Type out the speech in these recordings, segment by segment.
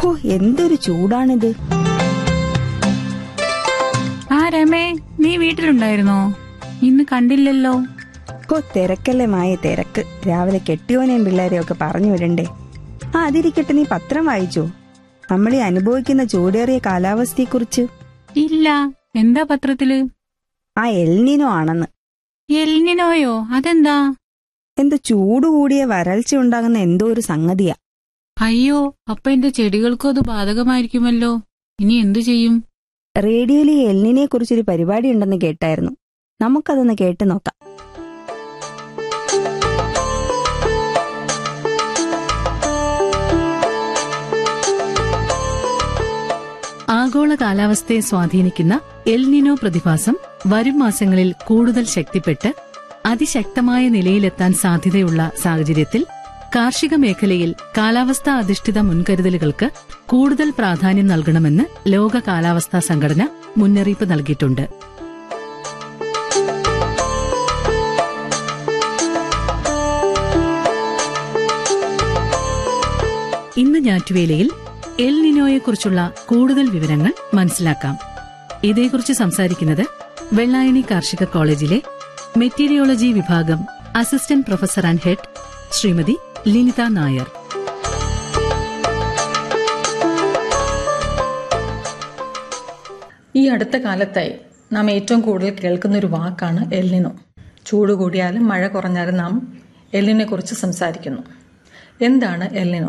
ഹോ എന്തൊരു ചൂടാണിത് ആ രമേ നീ വീട്ടിലുണ്ടായിരുന്നോ ഇന്ന് കണ്ടില്ലല്ലോ ഹോ തിരക്കല്ലേ മായ തിരക്ക് രാവിലെ കെട്ടിയോനെയും പിള്ളേരെയും ഒക്കെ പറഞ്ഞു വിടണ്ടേ ആ അതിരിക്കട്ടെ നീ പത്രം വായിച്ചോ നമ്മൾ ഈ അനുഭവിക്കുന്ന ചൂടേറിയ കാലാവസ്ഥയെക്കുറിച്ച് ഇല്ല എന്താ പത്രത്തില് ആ എൽനിനോ ആണെന്ന് എലിനോയോ അതെന്താ എന്തോ ചൂട് കൂടിയ വരൾച്ച ഉണ്ടാകുന്ന എന്തോ ഒരു സംഗതിയാ അയ്യോ അപ്പൊ എന്റെ ചെടികൾക്കും അത് ബാധകമായിരിക്കുമല്ലോ ഇനി എന്തു ചെയ്യും റേഡിയോയിൽ ഈ എൽനിനെ കുറിച്ചൊരു പരിപാടി ഉണ്ടെന്ന് കേട്ടായിരുന്നു നമുക്കതൊന്ന് കേട്ട് നോക്കാം ആഗോള കാലാവസ്ഥയെ സ്വാധീനിക്കുന്ന എൽനിനോ പ്രതിഭാസം വരും മാസങ്ങളിൽ കൂടുതൽ ശക്തിപ്പെട്ട് അതിശക്തമായ നിലയിലെത്താൻ സാധ്യതയുള്ള സാഹചര്യത്തിൽ കാർഷിക മേഖലയിൽ കാലാവസ്ഥാ അധിഷ്ഠിത മുൻകരുതലുകൾക്ക് കൂടുതൽ പ്രാധാന്യം നൽകണമെന്ന് ലോക കാലാവസ്ഥാ സംഘടന മുന്നറിയിപ്പ് നൽകിയിട്ടുണ്ട് ഇന്ന് ഞാറ്റുവേലയിൽ എൽ നിനോയെക്കുറിച്ചുള്ള കൂടുതൽ വിവരങ്ങൾ മനസ്സിലാക്കാം ഇതേക്കുറിച്ച് സംസാരിക്കുന്നത് വെള്ളായണി കാർഷിക കോളേജിലെ മെറ്റീരിയോളജി വിഭാഗം assistant professor and head Shrimati Linitha Nair ഈ അടുത്ത കാലത്തായി നാം ഏറ്റവും കൂടുതൽ കേൾക്കുന്ന ഒരു വാക്കാണ് എല്ലിനോ ചൂട് കൂടിയാലും മഴ കുറഞ്ഞാലും നാം എല്ലിനെ കുറിച്ച് സംസാരിക്കുന്നു എന്താണ് എല്ലിനോ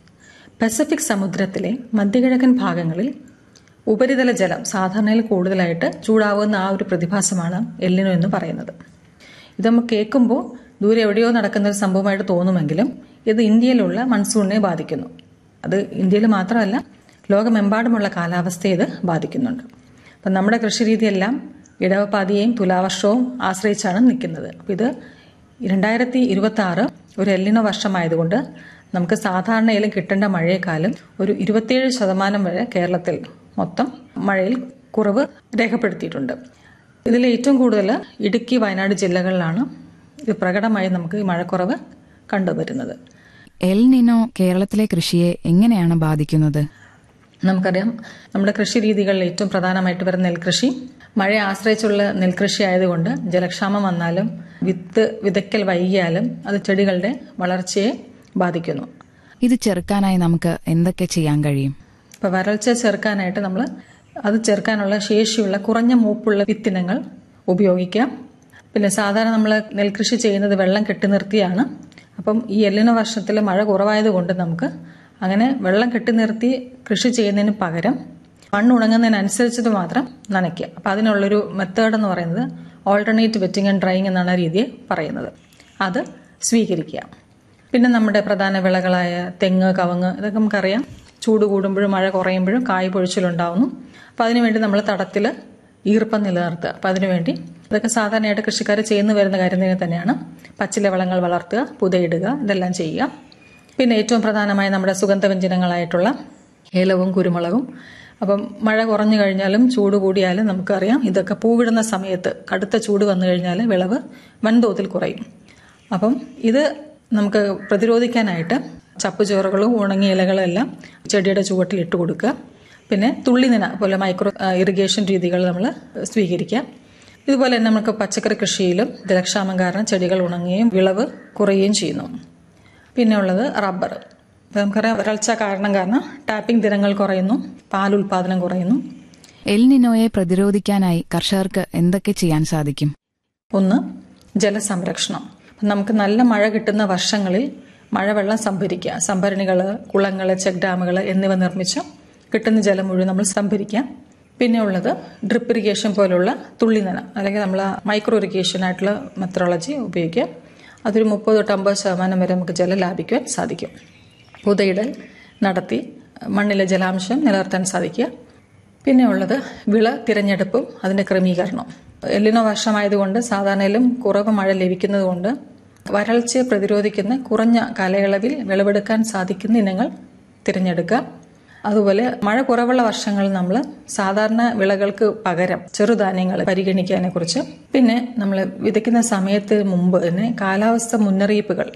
പസഫിക് സമുദ്രത്തിലെ മധ്യകിഴക്കൻ ഭാഗങ്ങളിൽ ഉപരിതല ജലം സാധാരണയിൽ കൂടുതലായിട്ട് ചൂടാവുന്ന ആ ഒരു പ്രതിഭാസമാണ് എല്ലിനോ എന്ന് പറയുന്നത് ഇത് നമുക്ക് കേൾക്കുമ്പോൾ ദൂരെ എവിടെയോ നടക്കുന്ന ഒരു സംഭവമായിട്ട് തോന്നുമെങ്കിലും ഇത് ഇന്ത്യയിലുള്ള മൺസൂണിനെ ബാധിക്കുന്നു അത് ഇന്ത്യയിൽ മാത്രമല്ല ലോകമെമ്പാടുമുള്ള കാലാവസ്ഥയെ ഇത് ബാധിക്കുന്നുണ്ട് അപ്പം നമ്മുടെ കൃഷിരീതിയെല്ലാം ഇടവപ്പാതിയെയും തുലാവർഷവും ആശ്രയിച്ചാണ് നിൽക്കുന്നത് അപ്പം ഇത് രണ്ടായിരത്തി ഇരുപത്തി ആറ് ഒരു എല്ലിനോ വർഷമായതുകൊണ്ട് നമുക്ക് സാധാരണയിലും കിട്ടേണ്ട മഴയെക്കാളും ഒരു ഇരുപത്തിയേഴ് ശതമാനം വരെ കേരളത്തിൽ മൊത്തം മഴയിൽ കുറവ് രേഖപ്പെടുത്തിയിട്ടുണ്ട് ഇതിൽ ഏറ്റവും കൂടുതൽ ഇടുക്കി വയനാട് ജില്ലകളിലാണ് ഇത് പ്രകടമായി നമുക്ക് ഈ മഴക്കുറവ് കണ്ടുവരുന്നത് എൽ നിനോ കേരളത്തിലെ കൃഷിയെ എങ്ങനെയാണ് ബാധിക്കുന്നത് നമുക്കറിയാം നമ്മുടെ കൃഷി രീതികളിൽ ഏറ്റവും പ്രധാനമായിട്ട് വരുന്ന നെൽകൃഷി മഴയെ ആശ്രയിച്ചുള്ള നെൽകൃഷി ആയതുകൊണ്ട് ജലക്ഷാമം വന്നാലും വിത്ത് വിതയ്ക്കൽ വൈകിയാലും അത് ചെടികളുടെ വളർച്ചയെ ബാധിക്കുന്നു ഇത് ചെറുക്കാനായി നമുക്ക് എന്തൊക്കെ ചെയ്യാൻ കഴിയും ഇപ്പോൾ വരൾച്ച ചെറുക്കാനായിട്ട് നമ്മൾ അത് ചെറുക്കാനുള്ള ശേഷിയുള്ള കുറഞ്ഞ മൂപ്പുള്ള വിത്തിനങ്ങൾ ഉപയോഗിക്കാം പിന്നെ സാധാരണ നമ്മൾ നെൽകൃഷി ചെയ്യുന്നത് വെള്ളം കെട്ടി നിർത്തിയാണ് അപ്പം ഈ എല്ലിന വർഷത്തിൽ മഴ കുറവായതുകൊണ്ട് നമുക്ക് അങ്ങനെ വെള്ളം കെട്ടി നിർത്തി കൃഷി ചെയ്യുന്നതിന് പകരം മണ്ണ് ഉണങ്ങുന്നതിനനുസരിച്ചിട്ട് മാത്രം നനയ്ക്കുക അപ്പം അതിനുള്ളൊരു മെത്തേഡ് എന്ന് പറയുന്നത് ഓൾട്ടർനേറ്റ് വെറ്റിംഗ് ആൻഡ് ഡ്രൈയിങ് എന്നാണ് ആ രീതിയെ പറയുന്നത് അത് സ്വീകരിക്കുക പിന്നെ നമ്മുടെ പ്രധാന വിളകളായ തെങ്ങ് കവുങ്ങ് ഇതൊക്കെ നമുക്കറിയാം ചൂട് കൂടുമ്പോഴും മഴ കുറയുമ്പോഴും കായ് പൊഴിച്ചിലുണ്ടാവുന്നു അപ്പം അതിനുവേണ്ടി നമ്മൾ തടത്തിൽ ഈർപ്പം നിലനിർത്തുക അപ്പം അതിനുവേണ്ടി ഇതൊക്കെ സാധാരണയായിട്ട് കൃഷിക്കാർ ചെയ്യുന്നു വരുന്ന കാര്യം തന്നെ തന്നെയാണ് പച്ചില വളങ്ങൾ വളർത്തുക പുതയിടുക ഇതെല്ലാം ചെയ്യുക പിന്നെ ഏറ്റവും പ്രധാനമായി നമ്മുടെ സുഗന്ധവ്യഞ്ജനങ്ങളായിട്ടുള്ള ഏലവും കുരുമുളകും അപ്പം മഴ കുറഞ്ഞു കഴിഞ്ഞാലും ചൂട് കൂടിയാലും നമുക്കറിയാം ഇതൊക്കെ പൂവിടുന്ന സമയത്ത് കടുത്ത ചൂട് വന്നു കഴിഞ്ഞാൽ വിളവ് വൻതോതിൽ കുറയും അപ്പം ഇത് നമുക്ക് പ്രതിരോധിക്കാനായിട്ട് ചപ്പുചോറുകളും ഉണങ്ങിയ ഇലകളും എല്ലാം ചെടിയുടെ ചുവട്ടിൽ ഇട്ട് കൊടുക്കുക പിന്നെ തുള്ളിനന പോലെ മൈക്രോ ഇറിഗേഷൻ രീതികൾ നമ്മൾ സ്വീകരിക്കുക ഇതുപോലെ തന്നെ നമുക്ക് പച്ചക്കറി കൃഷിയിലും ജലക്ഷാമം കാരണം ചെടികൾ ഉണങ്ങുകയും വിളവ് കുറയുകയും ചെയ്യുന്നു പിന്നെ ഉള്ളത് റബ്ബർ ഇപ്പം നമുക്കറിയാം വരൾച്ച കാരണം കാരണം ടാപ്പിംഗ് ദിനങ്ങൾ കുറയുന്നു പാൽ ഉൽപാദനം കുറയുന്നു എൽ നിനോയെ പ്രതിരോധിക്കാനായി കർഷകർക്ക് എന്തൊക്കെ ചെയ്യാൻ സാധിക്കും ഒന്ന് ജലസംരക്ഷണം നമുക്ക് നല്ല മഴ കിട്ടുന്ന വർഷങ്ങളിൽ മഴവെള്ളം സംഭരിക്കുക സംഭരണികൾ കുളങ്ങൾ ചെക്ക് ഡാമുകൾ എന്നിവ നിർമ്മിച്ച് കിട്ടുന്ന ജലം മുഴുവൻ നമ്മൾ സംഭരിക്കുക പിന്നെ ഉള്ളത് ഡ്രിപ്പ് ഇറിഗേഷൻ പോലുള്ള തുള്ളിനന അല്ലെങ്കിൽ നമ്മൾ മൈക്രോ ഇറിഗേഷൻ ആയിട്ടുള്ള മെത്തഡോളജി ഉപയോഗിക്കുക അതൊരു മുപ്പത് തൊട്ട് അമ്പത് ശതമാനം വരെ നമുക്ക് ജലം ലാഭിക്കുവാൻ സാധിക്കും പുതയിടൽ നടത്തി മണ്ണിലെ ജലാംശം നിലനിർത്താൻ സാധിക്കുക പിന്നെ ഉള്ളത് വിള തിരഞ്ഞെടുപ്പും അതിന്റെ ക്രമീകരണവും എല്ലിനോ വർഷമായതുകൊണ്ട് സാധാരണയിലും കുറവ് മഴ ലഭിക്കുന്നതുകൊണ്ട് വരൾച്ചയെ പ്രതിരോധിക്കുന്ന കുറഞ്ഞ കാലയളവിൽ വിളവെടുക്കാൻ സാധിക്കുന്ന ഇനങ്ങൾ തിരഞ്ഞെടുക്കുക അതുപോലെ മഴ കുറവുള്ള വർഷങ്ങളിൽ നമ്മൾ സാധാരണ വിളകൾക്ക് പകരം ചെറുധാന്യങ്ങൾ പരിഗണിക്കാനെ കുറിച്ച് പിന്നെ നമ്മൾ വിതയ്ക്കുന്ന സമയത്ത് മുമ്പ് തന്നെ കാലാവസ്ഥ മുന്നറിയിപ്പുകൾ